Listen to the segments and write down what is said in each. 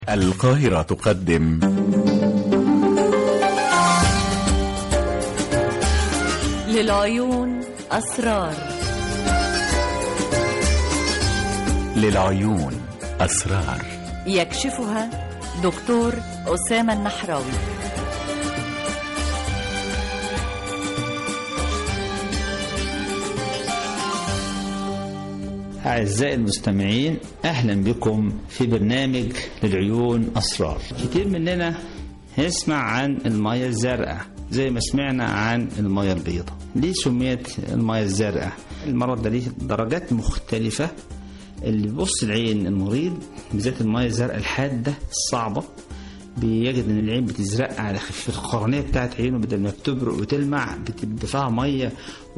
القاهرة تقدم للعيون أسرار للعيون أسرار يكشفها دكتور أسامة النحراوي أعزائي المستمعين أهلا بكم في برنامج للعيون أسرار كتير مننا يسمع عن المياه الزرقاء زي ما سمعنا عن المياه البيضاء ليه سميت المياه الزرقاء المرض ده ليه درجات مختلفة اللي بيبص العين المريض بالذات المياه الزرقاء الحادة الصعبة بيجد ان العين بتزرق على خفيف القرنيه بتاعت عينه بدل ما بتبرق وتلمع بتبقى فيها ميه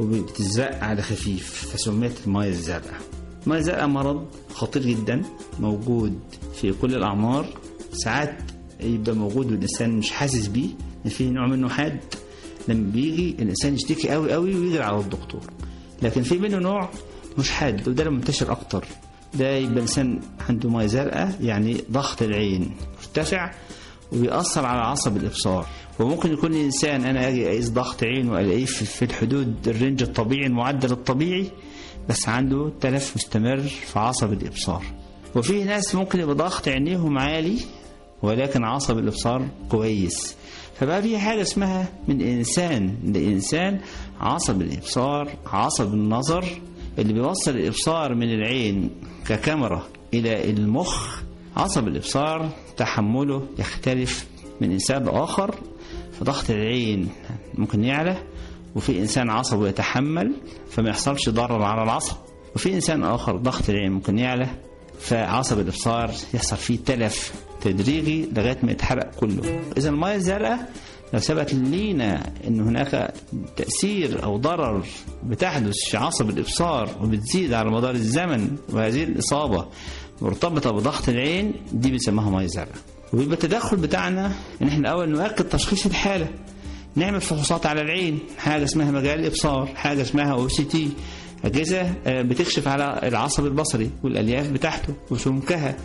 وبتزرق على خفيف فسميت الميه الزرقاء الميه الزرقاء مرض خطير جدا موجود في كل الاعمار ساعات يبقى موجود والانسان مش حاسس بيه ان في نوع منه حاد لما بيجي الانسان يشتكي قوي قوي ويجري على الدكتور لكن في منه نوع مش حاد وده اللي منتشر اكتر ده يبقى انسان عنده ميه زرقاء يعني ضغط العين مرتفع وبيأثر على عصب الإبصار وممكن يكون الإنسان أنا أجي أقيس ضغط عينه وألاقيه في الحدود الرينج الطبيعي المعدل الطبيعي بس عنده تلف مستمر في عصب الإبصار وفي ناس ممكن يبقى ضغط عينيهم عالي ولكن عصب الإبصار كويس فبقى في حاجة اسمها من إنسان لإنسان عصب الإبصار عصب النظر اللي بيوصل الإبصار من العين ككاميرا إلى المخ عصب الإبصار تحمله يختلف من إنسان لآخر فضغط العين ممكن يعلى وفي إنسان عصبه يتحمل فما يحصلش ضرر على العصب وفي إنسان آخر ضغط العين ممكن يعلى فعصب الإبصار يحصل فيه تلف تدريجي لغاية ما يتحرق كله إذا المياه الزرقاء لو ثبت لينا ان هناك تاثير او ضرر بتحدث في عصب الابصار وبتزيد على مدار الزمن وهذه الاصابه مرتبطه بضغط العين دي بنسميها ميه زرقاء وبيبقى التدخل بتاعنا ان احنا الاول نؤكد تشخيص الحاله نعمل فحوصات على العين حاجه اسمها مجال الابصار حاجه اسمها او سي تي اجهزه بتكشف على العصب البصري والالياف بتاعته وسمكها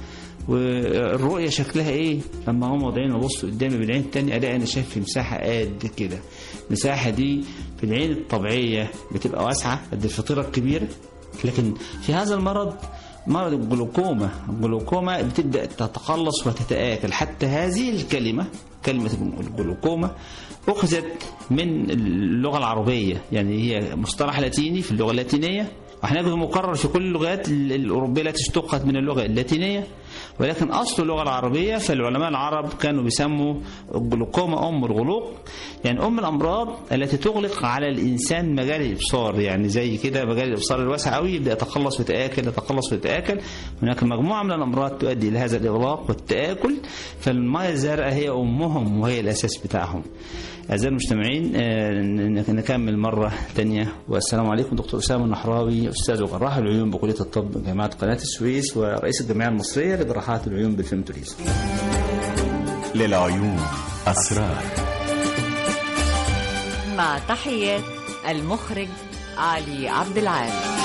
والرؤية شكلها ايه لما اغمض عيني وابص قدامي بالعين التانية الاقي انا شايف في مساحة قد كده المساحة دي في العين الطبيعية بتبقى واسعة قد الفطيرة الكبيرة لكن في هذا المرض مرض الجلوكوما الجلوكوما بتبدأ تتقلص وتتآكل حتى هذه الكلمة كلمة الجلوكوما أخذت من اللغة العربية يعني هي مصطلح لاتيني في اللغة اللاتينية وهنجد مكرر في كل اللغات الأوروبية التي اشتقت من اللغة اللاتينية ولكن أصل اللغة العربية فالعلماء العرب كانوا بيسموا الجلوكوما أم الغلوق يعني أم الأمراض التي تغلق على الإنسان مجال الإبصار يعني زي كده مجال الإبصار الواسع قوي يبدأ يتقلص ويتآكل يتقلص ويتآكل هناك مجموعة من الأمراض تؤدي إلى هذا الإغلاق والتآكل فالمياه الزرقاء هي أمهم وهي الأساس بتاعهم أعزائي المجتمعين نكمل مرة تانية والسلام عليكم دكتور أسامة النحراوي أستاذ وجراح العيون بكلية الطب جامعة قناة السويس ورئيس الجمعية المصرية لجراحات العيون بالفيمتوريزم للعيون أسرار مع تحيات المخرج علي عبد العال